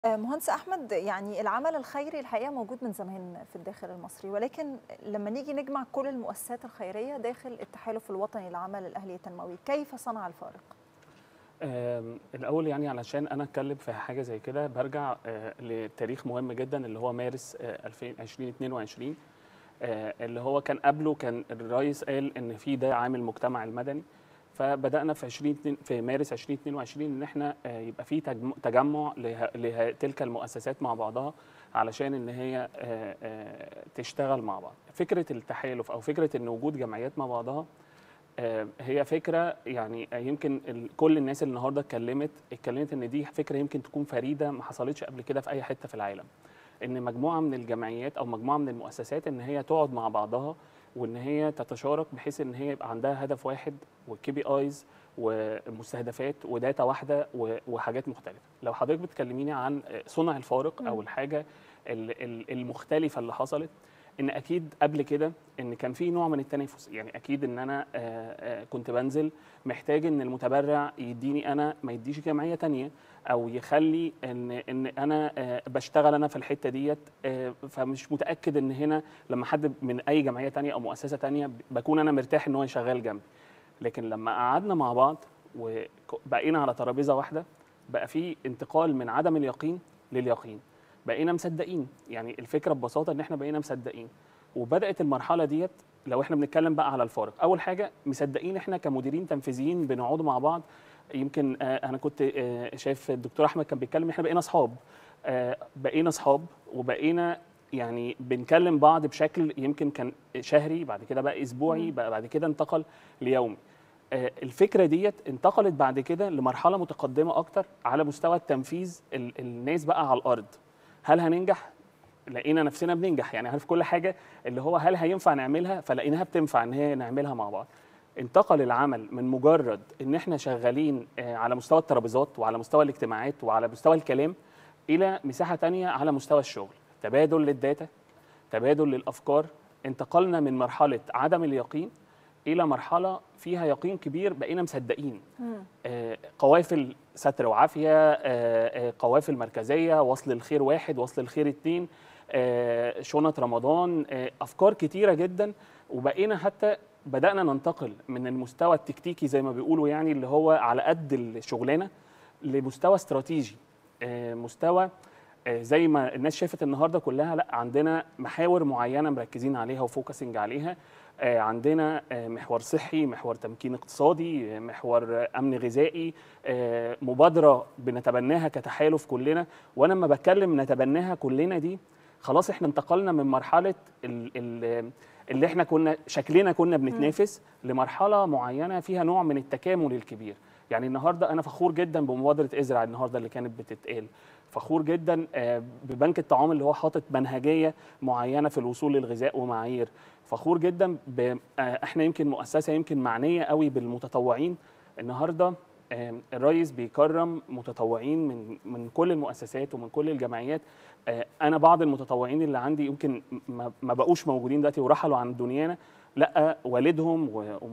مهندس احمد يعني العمل الخيري الحقيقه موجود من زمان في الداخل المصري ولكن لما نيجي نجمع كل المؤسسات الخيريه داخل التحالف الوطني للعمل الاهلي التنموي كيف صنع الفارق آم، الاول يعني علشان انا اتكلم في حاجه زي كده برجع آه، لتاريخ مهم جدا اللي هو مارس آه، 2022 آه، اللي هو كان قبله كان الرئيس قال ان في ده عامل مجتمع المدني فبدانا في 20 في مارس 2022 ان احنا آه، يبقى في تجم- تجمع له- لتلك المؤسسات مع بعضها علشان ان هي آه، آه، تشتغل مع بعض فكره التحالف او فكره ان وجود جمعيات مع بعضها آه، هي فكره يعني آه، يمكن ال- كل الناس اللي النهارده اتكلمت اتكلمت ان دي فكره يمكن تكون فريده ما حصلتش قبل كده في اي حته في العالم ان مجموعه من الجمعيات او مجموعه من المؤسسات ان هي تقعد مع بعضها وان هي تتشارك بحيث ان هي يبقى عندها هدف واحد وكي بي ايز ومستهدفات وداتا واحده و- وحاجات مختلفه لو حضرتك بتكلميني عن صنع الفارق او مم. الحاجه ال- ال- المختلفه اللي حصلت ان اكيد قبل كده ان كان في نوع من التنافس يعني اكيد ان انا آه، آه، كنت بنزل محتاج ان المتبرع يديني انا ما يديش جمعيه تانية او يخلي ان ان انا آه، بشتغل انا في الحته ديت آه، فمش متاكد ان هنا لما حد من اي جمعيه تانية او مؤسسه تانية بكون انا مرتاح ان هو شغال جنبي لكن لما قعدنا مع بعض وبقينا على ترابيزه واحده بقى في انتقال من عدم اليقين لليقين بقينا مصدقين يعني الفكره ببساطه ان احنا بقينا مصدقين وبدات المرحله ديت لو احنا بنتكلم بقى على الفارق اول حاجه مصدقين احنا كمديرين تنفيذيين بنقعد مع بعض يمكن آه، انا كنت آه، شايف الدكتور احمد كان بيتكلم احنا بقينا اصحاب آه، بقينا اصحاب وبقينا يعني بنكلم بعض بشكل يمكن كان شهري بعد كده بقى اسبوعي مم. بقى بعد كده انتقل ليومي آه، الفكره ديت انتقلت بعد كده لمرحله متقدمه اكتر على مستوى التنفيذ ال- الناس بقى على الارض هل هننجح لقينا نفسنا بننجح يعني عارف كل حاجه اللي هو هل هينفع نعملها فلقيناها بتنفع ان هي نعملها مع بعض انتقل العمل من مجرد ان احنا شغالين آه، على مستوى الترابيزات وعلى مستوى الاجتماعات وعلى مستوى الكلام الى مساحه تانية على مستوى الشغل تبادل للداتا تبادل للافكار انتقلنا من مرحله عدم اليقين الى مرحله فيها يقين كبير بقينا مصدقين مم. آه، قوافل ستر وعافيه آه، آه، قوافل مركزيه وصل الخير واحد وصل الخير اتنين آه، شنط رمضان آه، افكار كتيره جدا وبقينا حتى بدانا ننتقل من المستوى التكتيكي زي ما بيقولوا يعني اللي هو على قد الشغلانه لمستوى استراتيجي آه، مستوى آه، زي ما الناس شافت النهارده كلها لا عندنا محاور معينه مركزين عليها وفوكسنج عليها آه، عندنا آه، محور صحي محور تمكين اقتصادي آه، محور آه، امن غذائي آه، مبادره بنتبناها كتحالف كلنا وانا لما بتكلم نتبناها كلنا دي خلاص احنا انتقلنا من مرحله ال- ال- اللي احنا كنا شكلنا كنا بنتنافس لمرحله معينه فيها نوع من التكامل الكبير يعني النهارده انا فخور جدا بمبادره ازرع النهارده اللي كانت بتتقال فخور جدا آه، ببنك الطعام اللي هو حاطط منهجيه معينه في الوصول للغذاء ومعايير فخور جدا ب... آه، احنا يمكن مؤسسه يمكن معنيه قوي بالمتطوعين النهارده آه، الرئيس بيكرم متطوعين من من كل المؤسسات ومن كل الجمعيات آه، انا بعض المتطوعين اللي عندي يمكن ما ما بقوش موجودين دلوقتي ورحلوا عن دنيانا لا والدهم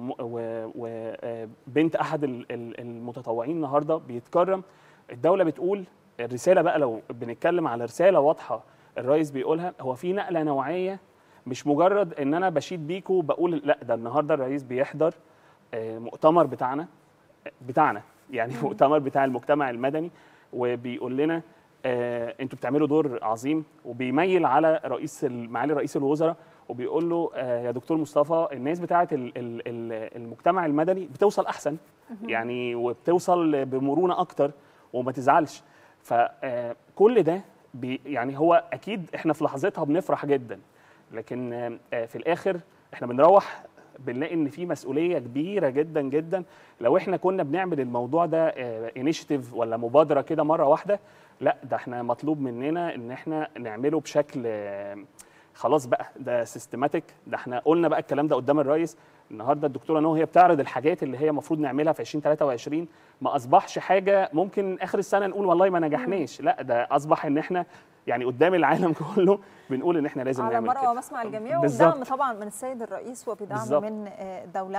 وبنت احد ال- ال- المتطوعين النهارده بيتكرم الدوله بتقول الرساله بقى لو بنتكلم على رساله واضحه الرئيس بيقولها هو في نقله نوعيه مش مجرد ان انا بشيد بيكو بقول لا ده النهارده الرئيس بيحضر آه، مؤتمر بتاعنا بتاعنا يعني مؤتمر بتاع المجتمع المدني وبيقول لنا آه انتوا بتعملوا دور عظيم وبيميل على رئيس ال- معالي رئيس الوزراء وبيقول له آه يا دكتور مصطفى الناس بتاعه ال- ال- ال- المجتمع المدني بتوصل احسن يعني وبتوصل بمرونه اكتر وما تزعلش فكل ده بي يعني هو اكيد احنا في لحظتها بنفرح جدا لكن آه، آه، في الاخر احنا بنروح بنلاقي ان في مسؤوليه كبيره جدا جدا لو احنا كنا بنعمل الموضوع ده انيشيتيف ولا مبادره كده مره واحده لا ده احنا مطلوب مننا ان احنا نعمله بشكل آه، خلاص بقى ده سيستماتيك ده احنا قلنا بقى الكلام ده قدام الرئيس النهارده الدكتوره نو هي بتعرض الحاجات اللي هي المفروض نعملها في 2023 ما اصبحش حاجه ممكن اخر السنه نقول والله ما نجحناش لا ده اصبح ان احنا يعني قدام العالم كله بنقول ان احنا لازم على نعمل مرأى كده ومسمع الجميع بالظبط. وبدعم طبعا من السيد الرئيس وبدعم بالظبط. من آه، الدولة